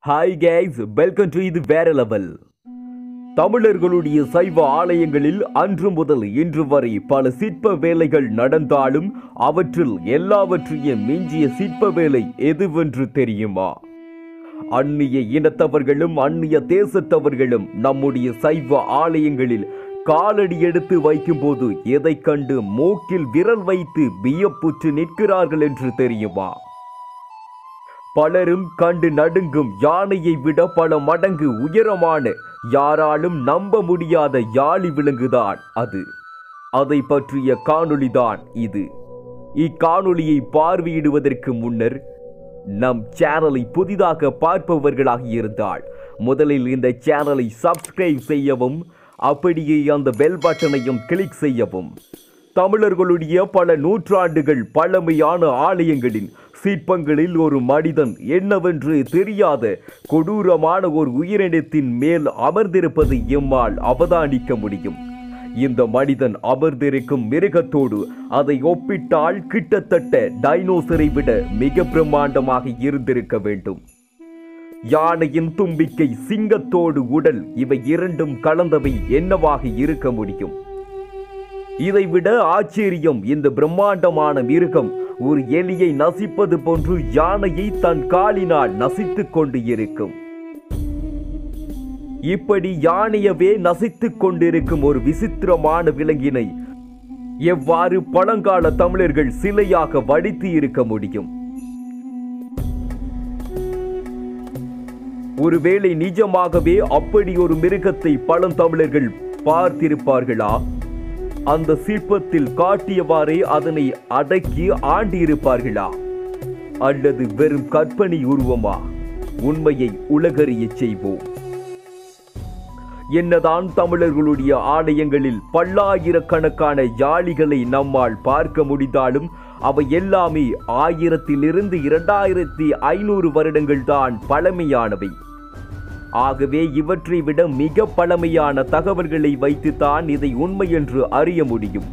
hi guys welcome to இது வேற level தமிழர்களுடைய சைவ ஆலயங்களில் அன்று முதல் இன்று வரை பல சிற்ப வேலைகள் நடந்தாலும் அவற்றில் எல்லாவற்றையும் மிஞ்சிய சிற்ப வேலை எதுவென்று தெரியுமா அந்நிய இனத்தவர்களும் அந்நிய தேசத்தவர்களும் நம்முடைய சைவ ஆலயங்களில் காலடி எடுத்து வைக்கும்போது எதைக் கண்டு மூக்கில் விரல் வைத்து வியப்புற்று நிற்கிறார்கள் என்று தெரியுமா பலரும் கண்டு நடுங்கும் யானையை விட பல மடங்கு உயரமான யாராலும் நம்ப முடியாத யாழி விலங்குதான் அது அதை பற்றிய காணொளிதான் இது இக்காணொளியை பார்வையிடுவதற்கு முன்னர் நம் சேனலை புதிதாக பார்ப்பவர்களாக இருந்தால் முதலில் இந்த சேனலை சப்ஸ்கிரைப் செய்யவும் அப்படியே அந்த பெல் பட்டனையும் கிளிக் செய்யவும் தமிழர்களுடைய பல நூற்றாண்டுகள் பழமையான ஆலயங்களின் சிற்பங்களில் ஒரு மனிதன் என்னவென்று தெரியாத கொடூரமான ஒரு உயிரினத்தின் மேல் அமர்ந்திருப்பதை எம்மால் அவதானிக்க முடியும் இந்த மனிதன் அமர்ந்திருக்கும் மிருகத்தோடு அதை ஒப்பிட்டால் கிட்டத்தட்ட டைனோசரை விட மிக பிரம்மாண்டமாக இருந்திருக்க வேண்டும் யானையின் தும்பிக்கை சிங்கத்தோடு உடல் இவை இரண்டும் கலந்தவை என்னவாக இருக்க முடியும் இதைவிட ஆச்சரியம் இந்த பிரம்மாண்டமான மிருகம் ஒரு எலியை நசிப்பது போன்று யானையை தன் காலினால் நசித்துக் கொண்டு இருக்கும் இப்படி யானையவே நசித்துக் கொண்டிருக்கும் ஒரு விசித்திரமான விலங்கினை எவ்வாறு பழங்கால தமிழர்கள் சிலையாக வடித்து இருக்க முடியும் ஒருவேளை நிஜமாகவே அப்படி ஒரு மிருகத்தை பழந்தமிழர்கள் பார்த்திருப்பார்களா அந்த சிற்பத்தில் காட்டியவாறே அதனை அடக்கி ஆண்டியிருப்பார்களா அல்லது வெறும் கற்பனை உருவமா உண்மையை உலகறியச் செய்வோம் என்னதான் தமிழர்களுடைய ஆலயங்களில் பல்லாயிரக்கணக்கான யாளிகளை நம்மால் பார்க்க முடிந்தாலும் அவை எல்லாமே ஆயிரத்திலிருந்து இரண்டாயிரத்தி ஐநூறு வருடங்கள் தான் பழமையானவை ஆகவே இவற்றை விட மிக பழமையான தகவல்களை வைத்துத்தான் இதை உண்மை என்று அறிய முடியும்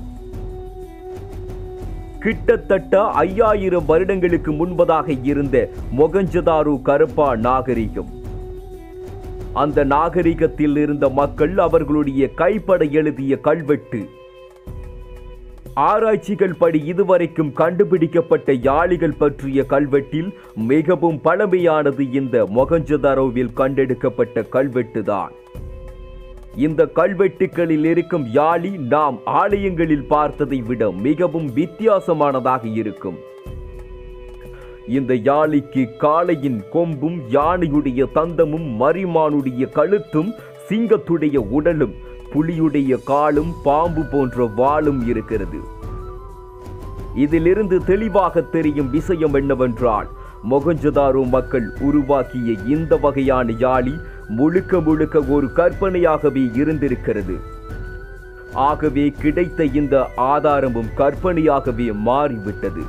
கிட்டத்தட்ட ஐயாயிரம் வருடங்களுக்கு முன்பதாக இருந்த மொகஞ்சதாரு கருப்பா நாகரிகம் அந்த நாகரிகத்தில் இருந்த மக்கள் அவர்களுடைய கைப்பட எழுதிய கல்வெட்டு ஆராய்ச்சிகள் படி இதுவரைக்கும் கண்டுபிடிக்கப்பட்ட யாளிகள் பற்றிய கல்வெட்டில் மிகவும் பழமையானது இந்த மொகஞ்சதாரோவில் கண்டெடுக்கப்பட்ட கல்வெட்டுதான் இந்த கல்வெட்டுகளில் இருக்கும் யாழி நாம் ஆலயங்களில் பார்த்ததை விட மிகவும் வித்தியாசமானதாக இருக்கும் இந்த யாழிக்கு காளையின் கொம்பும் யானையுடைய தந்தமும் மரிமானுடைய கழுத்தும் சிங்கத்துடைய உடலும் புலியுடைய காலும் பாம்பு போன்ற வாளும் இருக்கிறது இதிலிருந்து தெளிவாக தெரியும் விஷயம் என்னவென்றால் மொகஞ்சதாரோ மக்கள் உருவாக்கிய இந்த வகையான யாழி முழுக்க முழுக்க ஒரு கற்பனையாகவே இருந்திருக்கிறது ஆகவே கிடைத்த இந்த ஆதாரமும் கற்பனையாகவே மாறிவிட்டது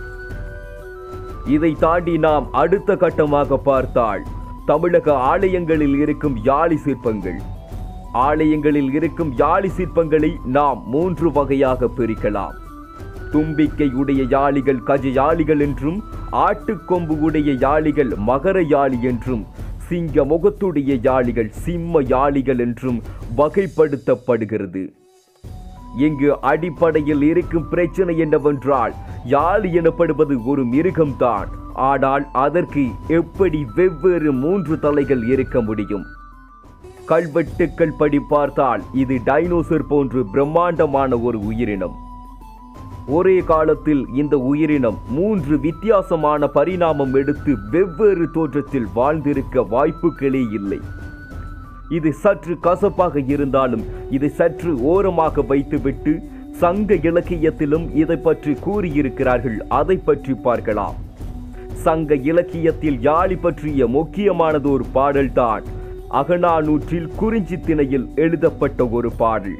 இதை தாண்டி நாம் அடுத்த கட்டமாக பார்த்தால் தமிழக ஆலயங்களில் இருக்கும் யாழி சிற்பங்கள் ஆலயங்களில் இருக்கும் யாழி சிற்பங்களை நாம் மூன்று வகையாக பிரிக்கலாம் தும்பிக்கை உடைய யாளிகள் கஜ யாளிகள் என்றும் ஆட்டுக்கொம்பு உடைய யாளிகள் மகர யாழி என்றும் சிங்க முகத்துடைய யாளிகள் சிம்ம யாளிகள் என்றும் வகைப்படுத்தப்படுகிறது இங்கு அடிப்படையில் இருக்கும் பிரச்சனை என்னவென்றால் யாழ் எனப்படுவது ஒரு மிருகம்தான் ஆனால் அதற்கு எப்படி வெவ்வேறு மூன்று தலைகள் இருக்க முடியும் கல்வெட்டுக்கள் படி பார்த்தால் இது டைனோசர் போன்று பிரம்மாண்டமான ஒரு உயிரினம் ஒரே காலத்தில் இந்த உயிரினம் மூன்று வித்தியாசமான பரிணாமம் எடுத்து வெவ்வேறு தோற்றத்தில் வாழ்ந்திருக்க வாய்ப்புகளே இல்லை இது சற்று கசப்பாக இருந்தாலும் இதை சற்று ஓரமாக வைத்துவிட்டு சங்க இலக்கியத்திலும் இதை பற்றி கூறியிருக்கிறார்கள் அதை பற்றி பார்க்கலாம் சங்க இலக்கியத்தில் யாழி பற்றிய முக்கியமானது ஒரு பாடல்தான் அகநானூற்றில் குறிஞ்சி திணையில் எழுதப்பட்ட ஒரு பாடல்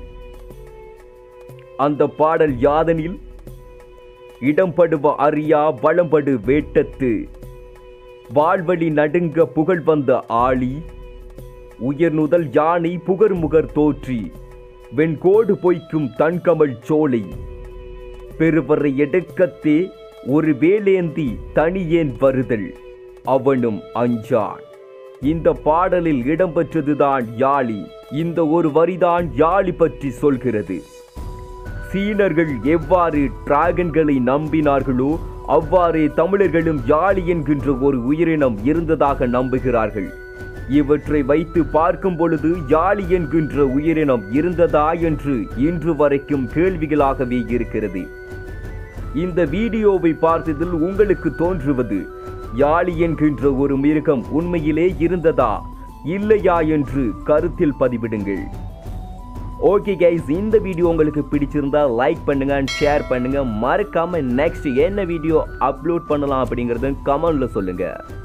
அந்த பாடல் யாதனில் இடம்படுவ அறியா வளம்படு வேட்டத்து வாழ்வழி நடுங்க புகழ் வந்த ஆளி உயர்நுதல் யானை புகர்முகர் தோற்றி வெண்கோடு பொய்க்கும் தன்கமழ் சோலை பெருவரை எடுக்கத்தே ஒரு வேலேந்தி தனியேன் வருதல் அவனும் அஞ்சான் இந்த பாடலில் இடம்பெற்றதுதான் யாழி இந்த ஒரு வரிதான் யாழி பற்றி சொல்கிறது சீனர்கள் எவ்வாறு டிராகன்களை நம்பினார்களோ அவ்வாறே தமிழர்களும் யாழி என்கின்ற ஒரு உயிரினம் இருந்ததாக நம்புகிறார்கள் இவற்றை வைத்து பார்க்கும் பொழுது யாழி என்கின்ற உயிரினம் இருந்ததா என்று இன்று வரைக்கும் கேள்விகளாகவே இருக்கிறது இந்த வீடியோவை பார்த்ததில் உங்களுக்கு தோன்றுவது யாழி என்கின்ற ஒரு மிருகம் உண்மையிலே இருந்ததா இல்லையா என்று கருத்தில் பதிவிடுங்கள் ஓகே கைஸ் இந்த வீடியோ உங்களுக்கு பிடிச்சிருந்தா லைக் பண்ணுங்க அண்ட் ஷேர் பண்ணுங்க மறக்காம நெக்ஸ்ட் என்ன வீடியோ அப்லோட் பண்ணலாம் அப்படிங்கறத கமெண்ட்ல சொல்லுங்க